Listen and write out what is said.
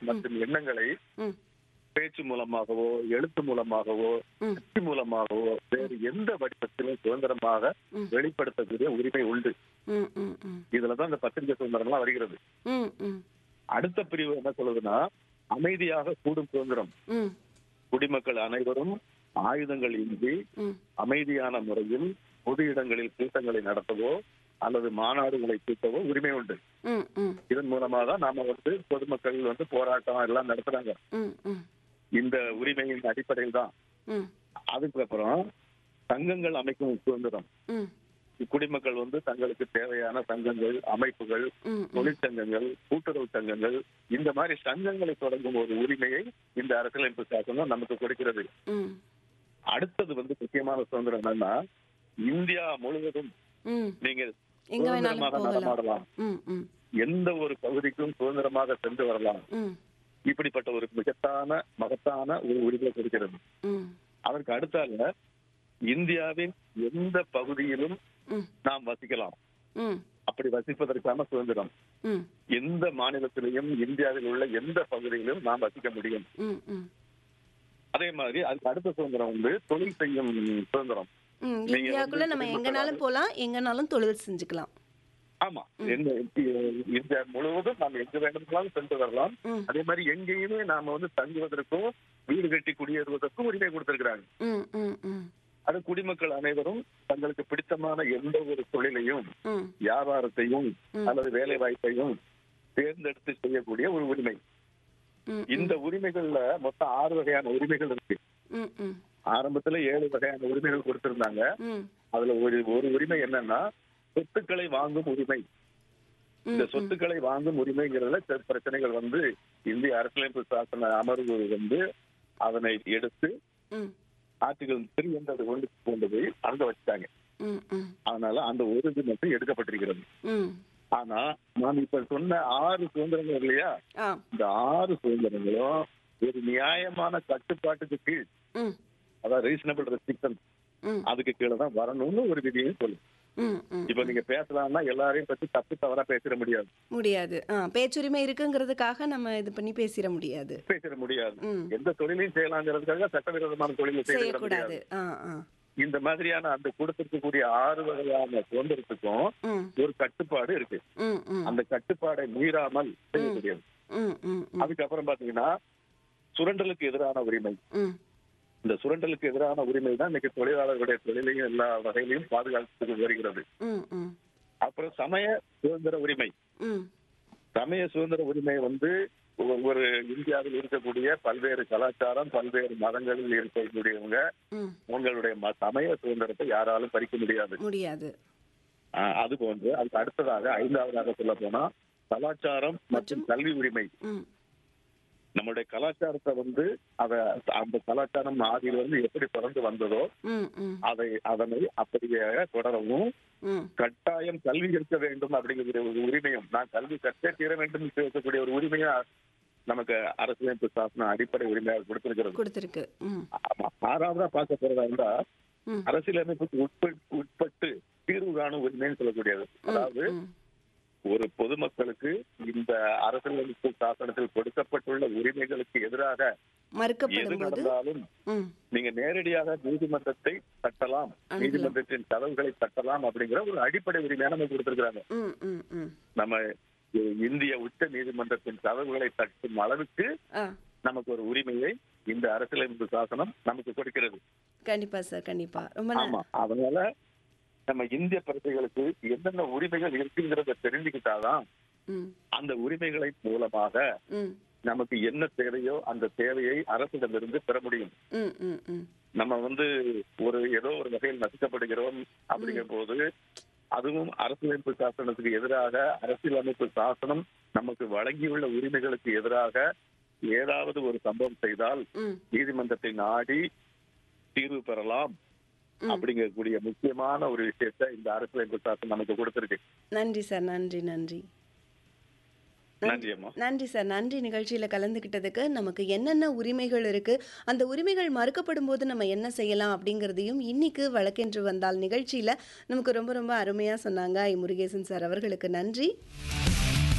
மற்றும் எண்ணங்களை ம் பேச்சு மூலமாகவோ எழுத்து மூலமாகவோ ம் கட்சி மூலமாகவோ வேறு எந்த வடிவத்திலும் சுதந்திரமாக ம். வெளிப்படுத்தக்கூடிய உரிமை உண்டு ம் ம் ம் இதுலதான் இந்த பத்திரிகை சுதந்திரம்லாம் வருகிறது ம் ம் அடுத்த பிரிவு என்ன சொல்லுதுன்னா அமைதியாக கூடும் சுதந்திரம் ம் குடிமக்கள் அனைவரும் ஆயுதங்கள் இன்றி ம் அமைதியான முறையில் பொது இடங்களில் கூட்டங்களை நடத்தவோ அல்லது மாநாடுகளை கூட்டவோ உரிமை உண்டு ம் ம் இதன் மூலமா தான் நாம வந்து பொதுமக்கள் வந்து போராட்டம் எல்லாம் நடத்துறாங்க ம் ம் இந்த உரிமையின் அடிப்படையில் தான் ம் அதுக்கப்புறம் சங்கங்கள் அமைக்கும் சுதந்திரம் ம் குடிமக்கள் வந்து தங்களுக்கு தேவையான சங்கங்கள் அமைப்புகள் ம் ம் தொழிற்சங்கங்கள் கூட்டுறவு சங்கங்கள் இந்த மாதிரி சங்கங்களை தொடங்கும் ஒரு உரிமையை இந்த அரசியலமைப்பு சாசனம் நமக்கு கொடுக்கிறது ம் அடுத்தது வந்து முக்கியமான சுதந்திரம் என்னன்னா இந்தியா முழுவதும் ம் நீங்க எங்க வேணாலும் சுதந்திரமாக போகலாம் நடமாடலாம் ம் ம் எந்த ஒரு பகுதிக்கும் சுதந்திரமாக சென்று வரலாம் ம் இப்படிப்பட்ட ஒரு மிகத்தான மகத்தான ஒரு உரிமை கொடுக்கிறது ம் அதற்கு அடுத்தால இந்தியாவின் எந்த பகுதியிலும் ம் நாம் வசிக்கலாம் ம் அப்படி வசிப்பதற்கான சுதந்திரம் ம் எந்த மாநிலத்திலையும் இந்தியாவில் உள்ள எந்த பகுதியிலும் நாம் வசிக்க முடியும் ம் ம் அதே மாதிரி அதுக்கு அடுத்த சுதந்திரம் வந்து தொழில் செய்யும் சுதந்திரம் ம் நீங்க இந்தியாவுக்குள்ள வந்து நம்ம குடிமக்கள் எங்கனாலும் போகலாம் எங்கனாலும் தொழில் செஞ்சுக்கலாம் ஆமா எந்த இந்தியா முழுவதும் நாம் எங்க வேண்டுமானாலும் சென்று வரலாம் ம் அதே மாதிரி எங்கேயுமே நாம வந்து தங்குவதற்கும் வீடு கட்டி குடியேறுவதற்கும் உரிமை கொடுத்திருக்கிறாங்க ம் ம் ம் அது குடிமக்கள் அனைவரும் தங்களுக்கு பிடித்தமான எந்த ஒரு தொழிலையும் ம் வியாபாரத்தையும் ம். அல்லது வேலை வாய்ப்பையும் தேர்ந்தெடுத்து செய்யக்கூடிய ஒரு உரிமை ம் இந்த உரிமைகள்ல மொத்தம் ஆறு வகையான உரிமைகள் இருக்கு ம் ம் ஆரம்பத்துல ஏழு வகையான உரிமைகள் கொடுத்திருந்தாங்க ம் அதுல ஒரு ஒரு உரிமை என்னன்னா சொத்துக்களை வாங்கும் உரிமை இந்த ம் சொத்துக்களை வாங்கும் உரிமைங்கிறதுல சில பிரச்சனைகள் வந்து இந்திய அரசியலமைப்பு சாசன அமர்வு வந்து அதனை எடுத்து ம் ஆர்டிகல் த்ரீ என்றது கொண்டு கொண்டு போய் அங்க வச்சுட்டாங்க ம் ம் அதனால அந்த ஒரு இது மட்டும் எடுக்கப்பட்டிருக்கிறது ம் ஆனா நான் இப்ப சொன்ன ஆறு சுதந்திரங்கள் இல்லையா ஆ இந்த ஆறு சுதந்திரங்களும் ஒரு நியாயமான கட்டுப்பாட்டுக்கு கீழ் ம் அதாவது ரீசனபிள் ரெஸ்ட்ரிக்ஷன் ம் அதுக்கு கீழே தான் வரணும்னு ஒரு விதியும் சொல்லு ம் ம் இப்ப நீங்க பேசலாம்னா எல்லாரையும் பத்தி தப்பு தவறா பேசிட முடியாது முடியாது ஆ பேச்சுரிமை இருக்குங்கிறதுக்காக நம்ம இது பண்ணி பேசிட முடியாது பேசிட முடியாது ம் எந்த தொழிலையும் செய்யலாங்கிறதுக்காக சட்டவிரோதமான தொழிலை செய்ய செய்யக்கூடாது முடியாது ஆ ஆ இந்த மாதிரியான அந்த கொடுத்திருக்கக்கூடிய ஆறு வகையான சுதந்திரத்துக்கும் ம் ஒரு கட்டுப்பாடு இருக்கு ம் ம் அந்த கட்டுப்பாடை மீறாமல் செய்ய முடியாது ம் ம் ம் அதுக்கப்புறம் பாத்தீங்கன்னா சுரண்டலுக்கு எதிரான உரிமை ம் இந்த சுரண்டலுக்கு எதிரான உரிமை தான் இன்னைக்கு தொழிலாளர்களுடைய தொழிலையும் எல்லா வகையிலையும் பாதுகாத்து வருகிறது ம் ம் அப்புறம் சமய சுதந்திர உரிமை ம் சமய சுதந்திர உரிமை வந்து ஒ- ஒரு இந்தியாவில் இருக்கக்கூடிய பல்வேறு கலாச்சாரம் பல்வேறு மதங்களில் இருக்கக்கூடியவங்க ம் உங்களுடைய ம- சமய சுதந்திரத்தை யாராலும் பறிக்க முடியாது முடியாது ஆஹ் அது போன்று அதுக்கு அடுத்ததாக ஐந்தாவதாக சொல்ல போனா கலாச்சாரம் மற்றும் கல்வி உரிமை ம் நம்மளுடைய கலாச்சாரத்தை வந்து அத அந்த கலாச்சாரம் ஆதியில இருந்து எப்படி தொடர்ந்து வந்ததோ ம் ம் அதை அதனை அப்படியே தொடரவும் ம் கட்டாயம் கல்வி கற்க வேண்டும் அப்படிங்கிற ஒரு உரிமையும் நான் கல்வி கற்றே தீர வேண்டும் என்று இருக்கக்கூடிய ஒரு உரிமையும் நமக்கு அரசியலமைப்பு சாசன அடிப்படை உரிமையாக கொடுத்திருக்கிறது கொடுத்துருக்கு ம் ஆமா ஆறாவதா பார்க்க போறதா இருந்தா ம் அரசியலமைப்புக்கு உட்பட்டு உட்பட்டு தீர்வு காணும் உரிமைன்னு சொல்லக்கூடியது அதாவது ம் ஒரு பொதுமக்களுக்கு இந்த அரசியலமைப்பு சாசனத்தில் கொடுக்கப்பட்டுள்ள உரிமைகளுக்கு எதிராக எது மறுக்கப்படும் போது நடந்தாலும் ம் நீங்க நேரடியாக நீதிமன்றத்தை தட்டலாம் அணுகலாம். நீதிமன்றத்தின் கதவுகளை தட்டலாம் அப்படிங்கிற ஒரு அடிப்படை உரிமையை நமக்கு கொடுத்திருக்கிறாங்க ம் ம் ம் நம்ம இந்திய உச்ச நீதிமன்றத்தின் கதவுகளை தட்டும் அளவுக்கு ஆ நமக்கு ஒரு உரிமையை இந்த அரசியலமைப்பு சாசனம் நமக்கு கொடுக்கிறது கண்டிப்பா சார் கண்டிப்பா ரொம்ப ந- ஆமா அதனால நம்ம இந்திய பிரஜைகளுக்கு என்னென்ன உரிமைகள் இருக்குங்கிறத தெரிஞ்சுக்கிட்டாதான் ம் அந்த உரிமைகளை மூலமாக ம் நமக்கு என்ன தேவையோ அந்த தேவையை அரசிடமிருந்து பெற முடியும் ம் ம் ம் நம்ம வந்து ஒரு ஏதோ ஒரு வகையில் நசுக்கப்படுகிறோம் அப்படிங்கிற போது அதுவும் அரசியலமைப்பு சாசனத்துக்கு எதிராக அரசியலமைப்பு சாசனம் நமக்கு வழங்கியுள்ள உரிமைகளுக்கு எதிராக ஏதாவது ஒரு சம்பவம் செய்தால் ம் நீதிமன்றத்தை நாடி தீர்வு பெறலாம் ம். அப்படிங்கக்கூடிய முக்கியமான ஒரு விஷயத்தை இந்த அரசியலமைப்பு சாசனம் நமக்கு கொடுத்திருக்கு நன்றி சார் நன்றி நன்றி நன்றி. நன்றி அம்மா நன்றி சார் நன்றி நிகழ்ச்சியில் கலந்துக்கிட்டதுக்கு நமக்கு என்னென்ன உரிமைகள் இருக்குது அந்த உரிமைகள் மறுக்கப்படும் போது நம்ம என்ன செய்யலாம் அப்படிங்கிறதையும் இன்னைக்கு வழக்கென்று வந்தால் நிகழ்ச்சியில் நமக்கு ரொம்ப ரொம்ப அருமையாக சொன்னாங்க ஐ முருகேசன் சார் அவர்களுக்கு நன்றி